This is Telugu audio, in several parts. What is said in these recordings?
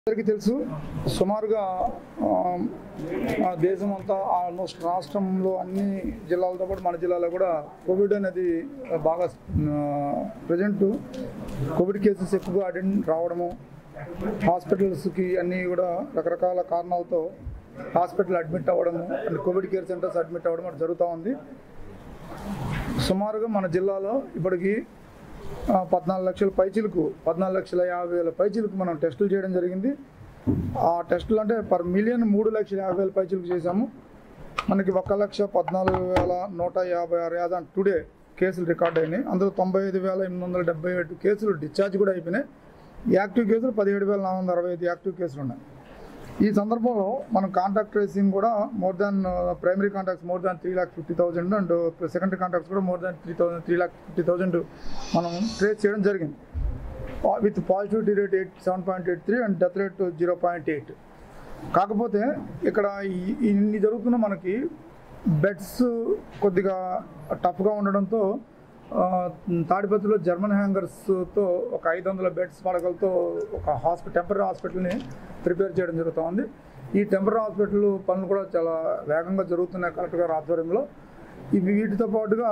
అందరికీ తెలుసు సుమారుగా ఆ, ఆ దేశం అంతా ఆల్మోస్ట్ రాష్ట్రంలో అన్ని జిల్లాలతో పాటు మన జిల్లాలో కూడా కోవిడ్ అనేది బాగా ప్రజెంట్ కోవిడ్ కేసెస్ ఎక్కువగా అటెండ్ రావడము హాస్పిటల్స్కి అన్నీ కూడా రకరకాల కారణాలతో హాస్పిటల్ అడ్మిట్ అవ్వడము and covid care centers admit అవ్వడం అటు జరుగుతూ ఉంది సుమారుగా మన జిల్లాలో ఇప్పటికి ఆ, పద్నాలుగు లక్షల పైచీలకు పద్నాలుగు లక్షల యాభై వేల పైచీలకు మనం టెస్టులు చేయడం జరిగింది ఆ టెస్టులు అంటే పర్ మిలియన్ మూడు లక్షల యాభై వేల పైచీలకు చేశాము మనకి ఒక లక్ష పద్నాలుగు వేల నూట యాభై ఆరు యాద టుడే కేసులు రికార్డ్ అయినాయి అందులో తొంభై ఐదు వేల ఎనిమిది వందల డెబ్బై ఏడు కేసులు డిశ్చార్జ్ కూడా అయిపోయినాయి యాక్టివ్ కేసులు పదిహేడు వేల నాలుగు వందల అరవై ఐదు యాక్టివ్ కేసులు ఉన్నాయి ఈ సందర్భంలో మనం కాంటాక్ట్ ట్రేసింగ్ కూడా more than primary contacts more than three lakh fifty thousand and secondary contacts కూడా more than three thousand three lakh fifty thousand మనం ట్రేస్ చేయడం జరిగింది with positivity rate eight seven point eight three and death rate zero point eight కాకపోతే ఇక్కడ ఈ- ఇన్ని జరుగుతున్న మనకి బెడ్స్ కొద్దిగా టఫ్గా ఉండడంతో ఆ, తాడిపత్రిలో జర్మన్ హ్యాంగర్స్తో ఒక ఐదు వందల బెడ్స్ పడకలతో ఒక హాస్పిటల్ టెంపరీ హాస్పిటల్ని ప్రిపేర్ చేయడం జరుగుతూ ఉంది ఈ టెంపరీ హాస్పిటల్ పనులు కూడా చాలా వేగంగా జరుగుతున్నాయి కలెక్టర్ గారి ఆధ్వర్యంలో ఇవి వీటితో పాటుగా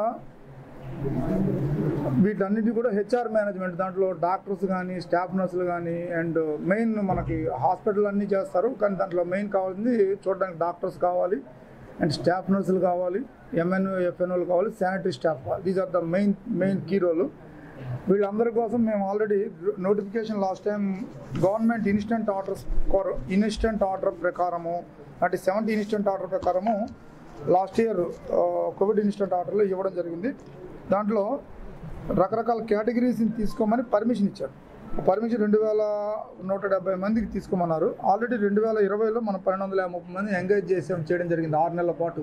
వీటన్నిటి కూడా హెచ్ఆర్ మేనేజ్మెంట్ దాంట్లో డాక్టర్స్ కానీ స్టాఫ్ నర్సులు కానీ అండ్ మెయిన్ మనకి హాస్పిటల్ అన్నీ చేస్తారు కానీ దాంట్లో మెయిన్ కావాల్సింది చూడడానికి డాక్టర్స్ కావాలి అండ్ స్టాఫ్ నర్సులు కావాలి ఎంఎన్ఓ ఎఫ్ఎన్ఓలు కావాలి శానిటరీ స్టాఫ్ కావాలి these are the main main key role వీళ్ళందరి కోసం మేము already notification last time government instant orders instant order ప్రకారము అంటే సెవెంటీ ఇన్స్టెంట్ ఆర్డర్ ప్రకారము లాస్ట్ ఇయర్ కోవిడ్ ఇన్స్టెంట్ ఆర్డర్లో ఇవ్వడం జరిగింది దాంట్లో రకరకాల కేటగిరీస్ని తీసుకోమని పర్మిషన్ ఇచ్చారు పర్మిషన్ రెండు వేల నూట డెబ్బై మందికి తీసుకోమన్నారు ఆల్రెడీ రెండు వేల ఇరవైలో మనం పన్నెండు వందల యాభై ముప్పై మంది ఎంగేజ్ చేసాం చేయడం జరిగింది ఆరు నెలల పాటు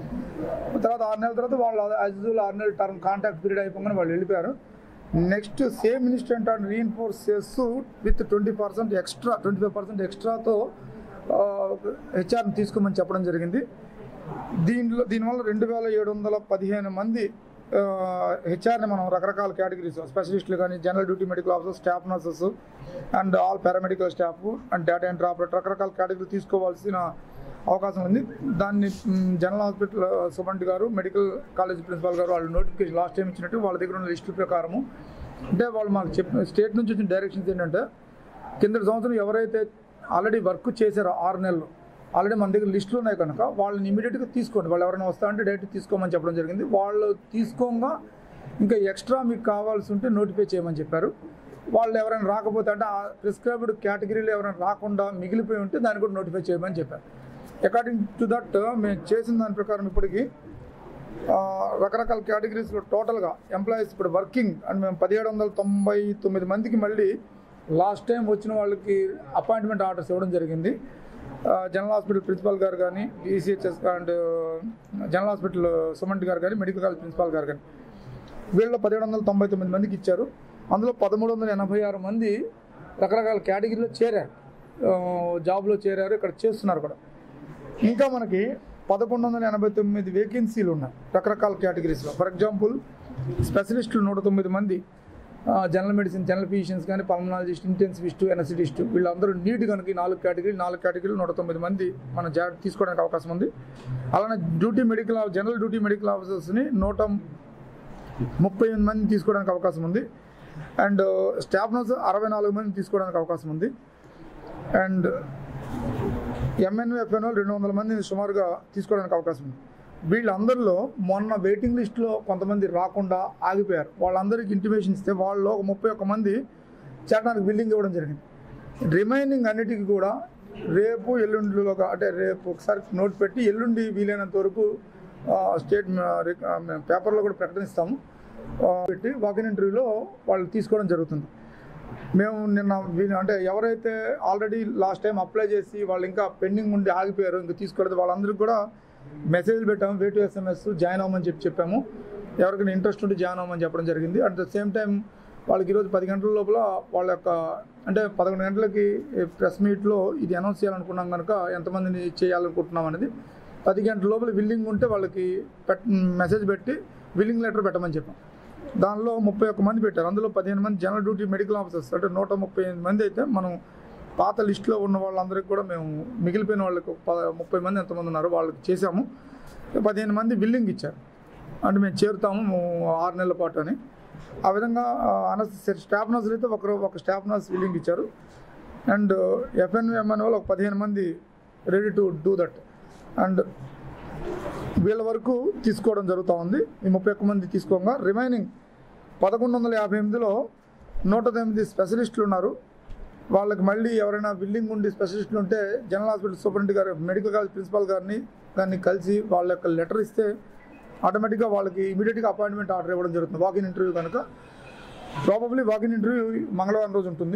తర్వాత ఆరు నెలల తర్వాత వాళ్ళు యాజ్ యూజువల్ ఆరు నెలల టర్మ్ కాంటాక్ట్ పీరియడ్ అయిపోగానే వాళ్ళు వెళ్ళిపోయారు next same instant and reinforce చేస్తూ with twenty percent extra twenty five percent ఎక్స్ట్రాతో హెచ్ఆర్ని తీసుకోమని చెప్పడం జరిగింది దీనిలో దీనివల్ల రెండు వేల ఏడు వందల పదిహేను మంది హెచ్ఆర్ని మనం రకరకాల కేటగిరీస్ స్పెషలిస్టులు కానీ general duty medical officer staff nurses and all paramedical staff and data entry operator రకరకాల కేటగిరీ తీసుకోవాల్సిన అవకాశం ఉంది దాన్ని మ్, జనరల్ హాస్పిటల్ సుబంటి గారు మెడికల్ కాలేజ్ ప్రిన్సిపాల్ గారు వాళ్ళు నోటిఫికేషన్ లాస్ట్ టైం ఇచ్చినట్టు వాళ్ళ దగ్గర ఉన్న లిస్టు ప్రకారము అంటే వాళ్ళు మాకు చెప్పిన స్టేట్ నుంచి వచ్చిన డైరెక్షన్స్ ఏంటంటే కింద సంవత్సరం ఎవరైతే ఆల్రెడీ వర్క్ చేశారో ఆరు నెలలు ఆల్రెడీ మన దగ్గర లిస్టులు ఉన్నాయి కనుక వాళ్ళని ఇమీడియట్గా తీసుకోండి వాళ్ళు ఎవరైనా వస్తా అంటే డైరెక్ట్ తీసుకోమని చెప్పడం జరిగింది వాళ్ళు తీసుకోగా ఇంకా ఎక్స్ట్రా మీకు కావాల్సి ఉంటే నోటిఫై చేయమని చెప్పారు వాళ్ళు ఎవరైనా రాకపోతే అంటే ఆ ప్రిస్క్రైబ్డ్ కేటగిరీలో ఎవరైనా రాకుండా మిగిలిపోయి ఉంటే దాన్ని కూడా నోటిఫై చేయమని చెప్పారు అకార్డింగ్ టు దట్ మేము చేసిన దాని ప్రకారం ఇప్పటికి ఆ, రకరకాల కేటగిరీస్లో టోటల్గా ఎంప్లాయీస్ ఇప్పుడు వర్కింగ్ అండ్ మేము పదిహేడు వందల తొంభై తొమ్మిది మందికి మళ్ళీ లాస్ట్ టైం వచ్చిన వాళ్ళకి అపాయింట్మెంట్ ఆర్డర్స్ ఇవ్వడం జరిగింది ఆ, జనరల్ హాస్పిటల్ ప్రిన్సిపాల్ గారు కానీ ఈసీహెచ్ఎస్ అండ్ జనరల్ హాస్పిటల్ సుమంటి గారు కానీ మెడికల్ కాలేజ్ ప్రిన్సిపాల్ గారు కానీ వీళ్ళలో పదిహేడు వందల తొంభై తొమ్మిది మందికి ఇచ్చారు అందులో పదమూడు వందల ఎనభై ఆరు మంది రకరకాల కేటగిరీలో చేరారు ఆ, జాబ్లో చేరారు ఇక్కడ చేస్తున్నారు కూడా ఇంకా మనకి పదకొండు వందల ఎనభై తొమ్మిది వేకెన్సీలు ఉన్నాయి రకరకాల కేటగిరీస్లో ఫర్ ఎగ్జాంపుల్ స్పెషలిస్టులు నూట తొమ్మిది మంది ఆ, జనరల్ మెడిసిన్ జనరల్ ఫిజిషియన్స్ కానీ పల్మనాలజిస్ట్ ఇంటెన్సివిస్ట్ ఎనసిటిస్ట్ వీళ్ళందరూ నీట్ కనుక ఈ నాలుగు కేటగిరీ నాలుగు కేటగిరీలు నూట తొమ్మిది మంది మనం జా తీసుకోవడానికి అవకాశం ఉంది అలానే duty medical off- general duty medical ఆఫీసర్స్ని నూట ముప్పై ఎనిమిది మంది తీసుకోవడానికి అవకాశం ఉంది అండ్ స్టాఫ్ నర్స్ అరవై నాలుగు మంది తీసుకోవడానికి అవకాశం ఉంది అండ్ ఎంఎన్ఓ ఎఫ్ఎన్ఓ రెండు వందల మందిని సుమారుగా తీసుకోవడానికి అవకాశం ఉంది వీళ్ళందరిలో మొన్న వెయిటింగ్ లిస్ట్లో కొంతమంది రాకుండా ఆగిపోయారు వాళ్ళందరికీ ఇంటిమేషన్ ఇస్తే వాళ్ళు ఒక ముప్పై ఒక్క మంది చేరడానికి బిల్డింగ్ ఇవ్వడం జరిగింది రిమైనింగ్ అన్నిటికీ కూడా రేపు ఎల్లుండిలోగా అంటే రేపు ఒకసారి నోట్ పెట్టి ఎల్లుండి వీలైనంత వరకు ఆ, స్టేట్ మ- రిక- ఆ, మేము పేపర్లో కూడా ప్రకటిస్తాము ఆ, పెట్టి వాకిన్ ఇంటర్వ్యూలో వాళ్ళు తీసుకోవడం జరుగుతుంది మేము నిన్న వీళ్ళు అంటే ఎవరైతే ఆల్రెడీ లాస్ట్ టైం అప్లై చేసి వాళ్ళు ఇంకా పెండింగ్ ఉండి ఆగిపోయారు ఇంకా తీసుకోలేదు వాళ్ళందరికీ కూడా మెసేజ్ పెట్టాము వే టు ఎస్ఎంఎస్ జాయిన్ అవ్వమని చెప్పి చెప్పాము ఎవరికైనా ఇంట్రెస్ట్ ఉంటే జాయిన్ అవ్వమని చెప్పడం జరిగింది అట్ ద సేమ్ టైం వాళ్ళకి ఈరోజు పది గంటల లోపల వాళ్ళ యొక్క అంటే పదకొండు గంటలకి ప్రెస్ మీట్లో ఇది అనౌన్స్ చేయాలనుకున్నాం కనుక ఎంతమందిని చేయాలనుకుంటున్నాం అనేది పది గంటల లోపల విల్లింగ్ ఉంటే వాళ్ళకి పెట్ మెసేజ్ పెట్టి విల్లింగ్ లెటర్ పెట్టమని చెప్పాం దానిలో ముప్పై ఒక్క మంది పెట్టారు అందులో పదిహేను మంది జనరల్ డ్యూటీ మెడికల్ ఆఫీసర్స్ అంటే నూట ముప్పై ఎనిమిది మంది అయితే మనం పాత లిస్టులో ఉన్న వాళ్ళందరికీ కూడా మేము మిగిలిపోయిన వాళ్ళకి ఒక ప- ముప్పై మంది ఎంతమంది ఉన్నారు వాళ్ళకి చేసాము పదిహేను మంది బిల్లింగ్ ఇచ్చారు అంటే మేము చేరుతాము ము- ఆరు నెలల పాటు అని ఆ విధంగా అన స్టాఫ్ నర్సులు అయితే ఒకరు ఒక స్టాఫ్ నర్స్ బిల్లింగ్ ఇచ్చారు అండ్ ఎఫ్ఎన్విఎంఎన్ వాళ్ళు ఒక పదిహేను మంది ready to do that and వీళ్ళ వరకు తీసుకోవడం జరుగుతూ ఉంది ఈ ముప్పై ఒక్క మంది తీసుకోగా రిమైనింగ్ పదకొండు వందల యాభై ఎనిమిదిలో నూట తొమ్మిది స్పెషలిస్టులు ఉన్నారు వాళ్ళకి మళ్ళీ ఎవరైనా బిల్డింగ్ ఉండి స్పెషలిస్టులు ఉంటే జనరల్ హాస్పిటల్ సూపరింటెండెంట్ గారు మెడికల్ కాలేజ్ ప్రిన్సిపాల్ గారిని కానీ కలిసి వాళ్ళ యొక్క లెటర్ ఇస్తే ఆటోమేటిక్గా వాళ్ళకి ఇమీడియట్గా అపాయింట్మెంట్ ఆర్డర్ ఇవ్వడం జరుగుతుంది వాకిన్ ఇంటర్వ్యూ కనుక ప్రాబబ్లీ వాకిన్ ఇంటర్వ్యూ మంగళవారం రోజు ఉంటుంది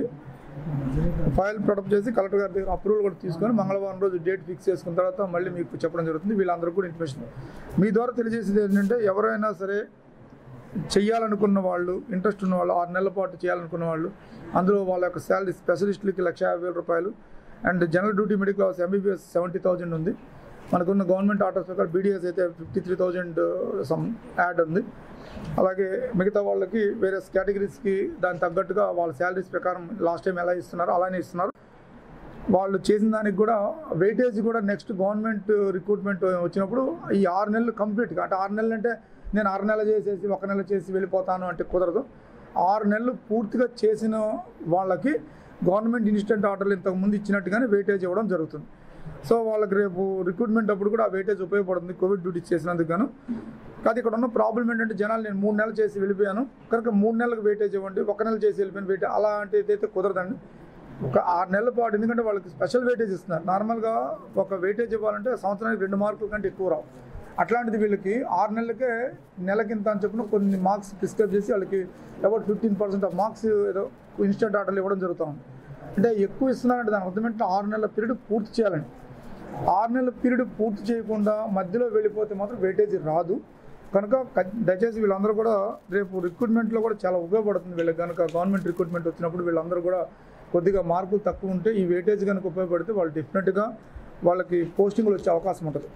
ఫైల్ ప్రొడక్ట్ చేసి కలెక్టర్ గారి దగ్గర అప్రూవల్ కూడా తీసుకొని మంగళవారం రోజు డేట్ ఫిక్స్ చేసుకున్న తర్వాత మళ్ళీ మీకు చెప్పడం జరుగుతుంది వీళ్ళందరూ కూడా ఇన్ఫర్మేషన్ మీ ద్వారా తెలియజేసేది ఏంటంటే ఎవరైనా సరే చేయాలనుకున్న వాళ్ళు ఇంట్రెస్ట్ ఉన్న వాళ్ళు ఆరు నెలల పాటు చేయాలనుకున్న వాళ్ళు అందులో వాళ్ళ యొక్క శాలరీ స్పెషలిస్టులకి లక్ష యాభై వేల రూపాయలు and general duty medical office MBBS seventy thousand ఉంది మనకున్న గవర్నమెంట్ ఆర్డర్స్ ప్రకారం బీడీఎస్ అయితే fifty three thousand some odd ఉంది అలాగే మిగతా వాళ్ళకి వేరే కేటగిరీస్కి దానికి తగ్గట్టుగా వాళ్ళ శాలరీస్ ప్రకారం లాస్ట్ టైం ఎలా ఇస్తున్నారో అలానే ఇస్తున్నారు వాళ్ళు చేసిన దానికి కూడా వెయిటేజ్ కూడా నెక్స్ట్ గవర్నమెంట్ రిక్రూట్మెంట్ వచ్చినప్పుడు ఈ ఆరు నెలలు కంప్లీట్గా అంటే ఆరు నెలలు అంటే నేను ఆరు నెలలు చేసేసి ఒక నెల చేసి వెళ్ళిపోతాను అంటే కుదరదు ఆరు నెలలు పూర్తిగా చేసిన వాళ్ళకి గవర్నమెంట్ ఇన్స్టెంట్ ఆర్డర్లు ఇంతకు ముందు ఇచ్చినట్టుగానే వెయిటేజ్ ఇవ్వడం జరుగుతుంది సో వాళ్ళకి రేపు రిక్రూట్మెంట్ అప్పుడు కూడా ఆ వెయిటేజ్ ఉపయోగపడుతుంది కోవిడ్ డ్యూటీస్ చేసినందుకు గాను కాదు ఇక్కడ ఉన్న ప్రాబ్లం ఏంటంటే జనాలు నేను మూడు నెలలు చేసి వెళ్ళిపోయాను కనుక మూడు నెలలకు వెయిటేజ్ ఇవ్వండి ఒక నెల చేసి వెళ్ళిపోయిన వెయిట్ అలాంటిది అయితే కుదరదండి ఒక ఆరు నెలల పాటు ఎందుకంటే వాళ్ళకి స్పెషల్ వెయిటేజ్ ఇస్తున్నారు నార్మల్గా ఒక వెయిటేజ్ ఇవ్వాలంటే సంవత్సరానికి రెండు మార్కుల కంటే ఎక్కువ రావు అట్లాంటిది వీళ్ళకి ఆరు నెలలకే నెలకింత అని చెప్పిన కొన్ని మార్క్స్ ప్రిస్క్రైబ్ చేసి వాళ్ళకి about fifteen percent of marks ఏదో ఇన్స్టెంట్ ఆర్డర్లు ఇవ్వడం జరుగుతూ ఉంది అంటే ఎక్కువ ఇస్తున్నారంటే దాని అర్థం ఏంటంటే ఆరు నెలల పీరియడ్ పూర్తి చేయాలండి ఆరు నెలల పీరియడ్ పూర్తి చేయకుండా మధ్యలో వెళ్ళిపోతే మాత్రం వెయిటేజ్ రాదు కనుక క- దయచేసి వీళ్ళందరూ కూడా రేపు రిక్రూట్మెంట్లో కూడా చాలా ఉపయోగపడుతుంది వీళ్ళకి కనుక గవర్నమెంట్ రిక్రూట్మెంట్ వచ్చినప్పుడు వీళ్ళందరూ కూడా కొద్దిగా మార్కులు తక్కువ ఉంటే ఈ వెయిటేజ్ కనుక ఉపయోగపడితే వాళ్ళు డెఫినెట్గా వాళ్ళకి పోస్టింగ్లు వచ్చే అవకాశం ఉంటుంది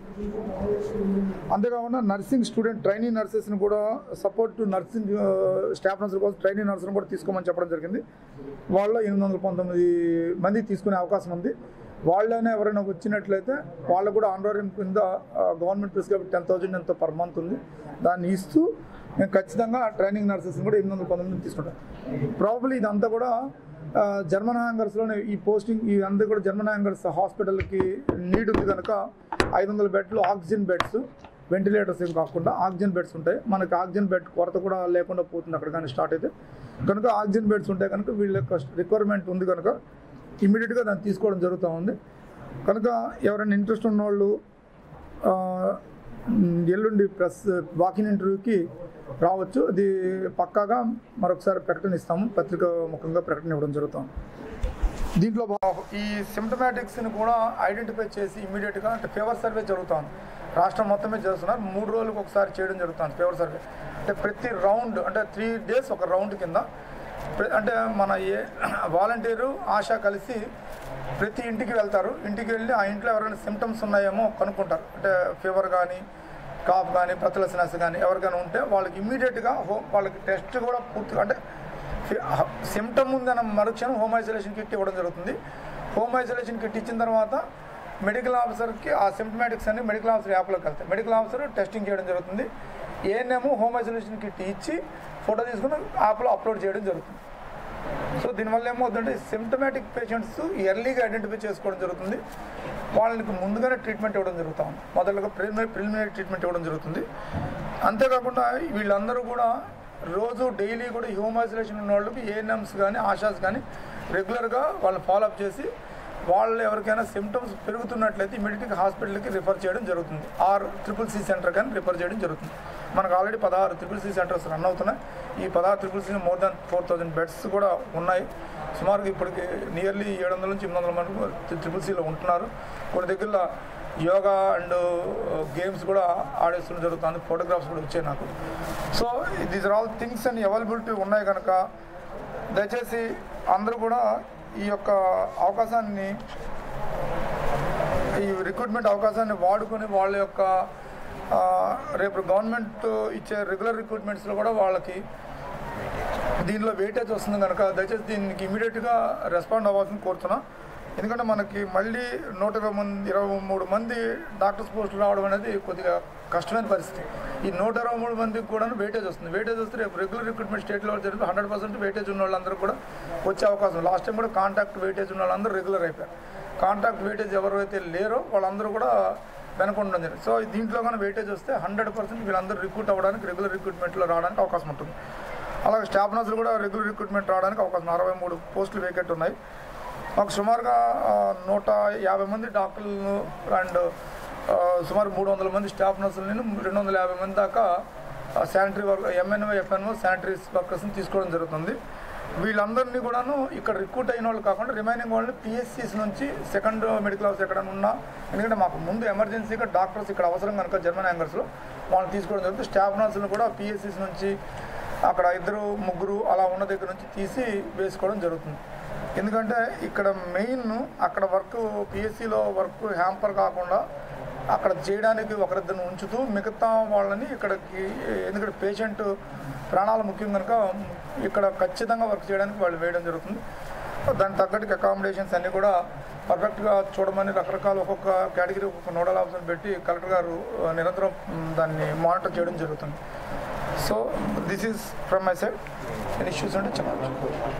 అంతేకాకుండా నర్సింగ్ స్టూడెంట్ ట్రైనింగ్ నర్సెస్ని కూడా సపోర్ట్ టు నర్సింగ్ స్టాఫ్ నర్సుల కోసం ట్రైనింగ్ నర్సులను కూడా తీసుకోమని చెప్పడం జరిగింది వాళ్ళలో ఎనిమిది వందల పంతొమ్మిది మంది తీసుకునే అవకాశం ఉంది వాళ్ళనే ఎవరైనా వచ్చినట్లయితే వాళ్ళకు కూడా ఆండ్రోరియం కింద గవర్నమెంట్ ప్రిస్క్రైబ్ టెన్ థౌజండ్ ఎంతో పర్ మంత్ ఉంది దాన్ని ఇస్తూ మేము ఖచ్చితంగా ట్రైనింగ్ నర్సెస్ని కూడా ఎనిమిది వందల పంతొమ్మిది తీసుకుంటాం ప్రాబబ్లీ ఇదంతా కూడా ఆ, జర్మన్ హ్యాంగర్స్లోనే ఈ పోస్టింగ్ ఇదంతా కూడా జర్మన్ హ్యాంగర్స్ హాస్పిటల్కి నీడ్ ఉంది కనుక ఐదు వందల బెడ్లు ఆక్సిజన్ బెడ్స్ వెంటిలేటర్స్ ఏం కాకుండా ఆక్సిజన్ బెడ్స్ ఉంటాయి మనకి ఆక్సిజన్ బెడ్ కొరత కూడా లేకుండా పోతుంది అక్కడ కానీ స్టార్ట్ అయితే కనుక ఆక్సిజన్ బెడ్స్ ఉంటాయి కనుక వీళ్ళ యొక్క రిక్వైర్మెంట్ ఉంది కనుక ఇమీడియట్గా దాన్ని తీసుకోవడం జరుగుతూ ఉంది కనుక ఎవరైనా ఇంట్రెస్ట్ ఉన్నవాళ్ళు ఆ, మ్, ఎల్లుండి ప్రెస్ వాకిన్ ఇంటర్వ్యూకి రావచ్చు అది పక్కాగా మరొకసారి ప్రకటన ఇస్తాము పత్రిక ముఖంగా ప్రకటన ఇవ్వడం జరుగుతుంది దీంట్లో బా- ఈ సిమ్టమాటిక్స్ని కూడా ఐడెంటిఫై చేసి ఇమీడియట్గా అంటే ఫేవర్ సర్వే జరుగుతుంది రాష్ట్రం మొత్తమే చేస్తున్నారు మూడు రోజులకు ఒకసారి చేయడం జరుగుతుంది ఫేవర్ సర్వే అంటే ప్రతి రౌండ్ అంటే త్రీ డేస్ ఒక రౌండ్ కింద ప్ర- అంటే మన ఏ వాలంటీరు ఆశ కలిసి ప్రతి ఇంటికి వెళ్తారు ఇంటికి వెళ్ళి ఆ ఇంట్లో ఎవరైనా సిమ్టమ్స్ ఉన్నాయేమో కనుక్కుంటారు అంటే ఫీవర్ కానీ కాఫ్ కానీ బ్రతలసినస్ కానీ ఎవరికైనా ఉంటే వాళ్ళకి ఇమీడియట్గా హోమ్ వాళ్ళకి టెస్ట్ కూడా పూర్తిగా అంటే సిమ్టమ్ ఉందన్న మరుక్షణం హోమ్ ఐసోలేషన్ కిట్ ఇవ్వడం జరుగుతుంది హోమ్ ఐసోలేషన్ కిట్ ఇచ్చిన తర్వాత మెడికల్ ఆఫీసర్కి ఆ సిమ్టమాటిక్స్ అన్ని మెడికల్ ఆఫీసర్ యాప్లోకి వెళ్తాయి మెడికల్ ఆఫీసర్ టెస్టింగ్ చేయడం జరుగుతుంది ఏనేమో హోమ్ ఐసోలేషన్ కిట్ ఇచ్చి ఫోటో తీసుకుని యాప్లో అప్లోడ్ చేయడం జరుగుతుంది సో దీనివల్ల ఏమవుతుందంటే సిమ్టమాటిక్ పేషెంట్స్ ఎర్లీగా ఐడెంటిఫై చేసుకోవడం జరుగుతుంది వాళ్ళకి ముందుగానే ట్రీట్మెంట్ ఇవ్వడం జరుగుతూ ఉంది మొదలుగా ప్రిలిమినరీ ప్రిలిమినరీ ట్రీట్మెంట్ ఇవ్వడం జరుగుతుంది అంతేకాకుండా వీళ్ళందరూ కూడా రోజు డైలీ కూడా ఈ హోమ్ ఐసోలేషన్ ఉన్న వాళ్ళకి ఏఎన్ఎమ్స్ కానీ ఆశాస్ కానీ రెగ్యులర్గా వాళ్ళు ఫాలోఅప్ చేసి వాళ్ళు ఎవరికైనా సిమ్టమ్స్ పెరుగుతున్నట్లయితే ఇమీడియట్గా హాస్పిటల్కి రిఫర్ చేయడం జరుగుతుంది ఆర్ ట్రిపుల్ సి సెంటర్ కానీ రిఫర్ చేయడం జరుగుతుంది మనకు ఆల్రెడీ పదహారు ట్రిపుల్ సి సెంటర్స్ రన్ అవుతున్నాయి ఈ పదహారు triple C more than four thousand beds కూడా ఉన్నాయి సుమారుగా ఇప్పటికి నియర్లీ ఏడు వందల నుంచి ఎనిమిది వందల మంది ట్రిపుల్ సిలో ఉంటున్నారు కొన్ని దగ్గర యోగా అండ్ గేమ్స్ కూడా ఆడేస్తుండడం జరుగుతుంది ఫోటోగ్రాఫ్స్ కూడా వచ్చాయి నాకు so these are all things and availability ఉన్నాయి కనుక దయచేసి అందరూ కూడా ఈ యొక్క అవకాశాన్ని ఈ రిక్రూట్మెంట్ అవకాశాన్ని వాడుకొని వాళ్ళ యొక్క ఆ, రేపు గవర్నమెంట్ ఇచ్చే రెగ్యులర్ రిక్రూట్మెంట్స్లో కూడా వాళ్ళకి దీనిలో వెయిటేజ్ వస్తుంది కనుక దయచేసి దీనికి ఇమీడియట్గా రెస్పాండ్ అవ్వాల్సింది కోరుతున్నా ఎందుకంటే మనకి మళ్ళీ నూట ఇరవై మంది ఇరవై మూడు మంది డాక్టర్స్ పోస్టులు రావడం అనేది కొద్దిగా కష్టమైన పరిస్థితి ఈ నూట ఇరవై మూడు మందికి కూడా వెయిటేజ్ వస్తుంది వెయిటేజ్ వస్తే రేపు రెగ్యులర్ రిక్రూట్మెంట్ స్టేట్ లెవెల్ జరిగితే హండ్రెడ్ పర్సెంట్ వెయిటేజ్ ఉన్న వాళ్ళందరూ కూడా వచ్చే అవకాశం లాస్ట్ టైం కూడా కాంటాక్ట్ వెయిటేజ్ ఉన్న వాళ్ళందరూ రెగ్యులర్ అయిపోయారు కాంటాక్ట్ వెయిటేజ్ ఎవరైతే లేరో వాళ్ళందరూ కూడా వెనకుండడం జరిగింది సో దీంట్లో కానీ వెయిటేజ్ వస్తే హండ్రెడ్ పర్సెంట్ వీళ్ళందరూ రిక్రూట్ అవ్వడానికి రెగ్యులర్ రిక్రూట్మెంట్లో రావడానికి అవకాశం ఉంటుంది అలాగే స్టాఫ్ నర్సులు కూడా రెగ్యులర్ రిక్రూట్మెంట్ రావడానికి అవకాశం అరవై మూడు పోస్టులు వేకెట్ ఉన్నాయి మాకు సుమారుగా ఆ, నూట యాభై మంది డాక్టర్లను అండ్ ఆ, సుమారు మూడు వందల మంది స్టాఫ్ నర్సులని రెండు వందల యాభై మంది దాకా sanitary work MNO FNO sanitary వర్కర్స్ని తీసుకోవడం జరుగుతుంది వీళ్ళందరినీ కూడాను ఇక్కడ రిక్రూట్ అయిన వాళ్ళు కాకుండా రిమైనింగ్ వాళ్ళని పిఎస్సీస్ నుంచి సెకండ్ మెడికల్ హౌస్ ఎక్కడైనా ఉన్నా ఎందుకంటే మాకు ముందు ఎమర్జెన్సీగా డాక్టర్స్ ఇక్కడ అవసరం కనుక జర్మన్ యాంగర్స్లో వాళ్ళని తీసుకోవడం జరుగుతుంది స్టాఫ్ నర్సులు కూడా పిఎస్సీస్ నుంచి అక్కడ ఇద్దరు ముగ్గురు అలా ఉన్న దగ్గర నుంచి తీసి వేసుకోవడం జరుగుతుంది ఎందుకంటే ఇక్కడ మెయిన్ అక్కడ వర్క్ పిఎస్సిలో వర్క్ హ్యాంపర్ కాకుండా అక్కడ చేయడానికి ఒకరిద్దరిని ఉంచుతూ మిగతా వాళ్ళని ఇక్కడికి ఎందుకంటే పేషెంట్ ప్రాణాలు ముఖ్యం కనుక ఇక్కడ ఖచ్చితంగా వర్క్ చేయడానికి వాళ్ళు వేయడం జరుగుతుంది దానికి తగ్గట్టుగా అకామిడేషన్స్ అన్నీ కూడా పర్ఫెక్ట్గా చూడమని రకరకాల ఒక్కొక్క కేటగిరీ ఒక్కొక్క నోడల్ ఆఫీసర్ పెట్టి కలెక్టర్ గారు ఆ, నిరంతరం మ్, దాన్ని మానిటర్ చేయడం జరుగుతుంది so this is from my side issues అంటే చెప్పచ్చు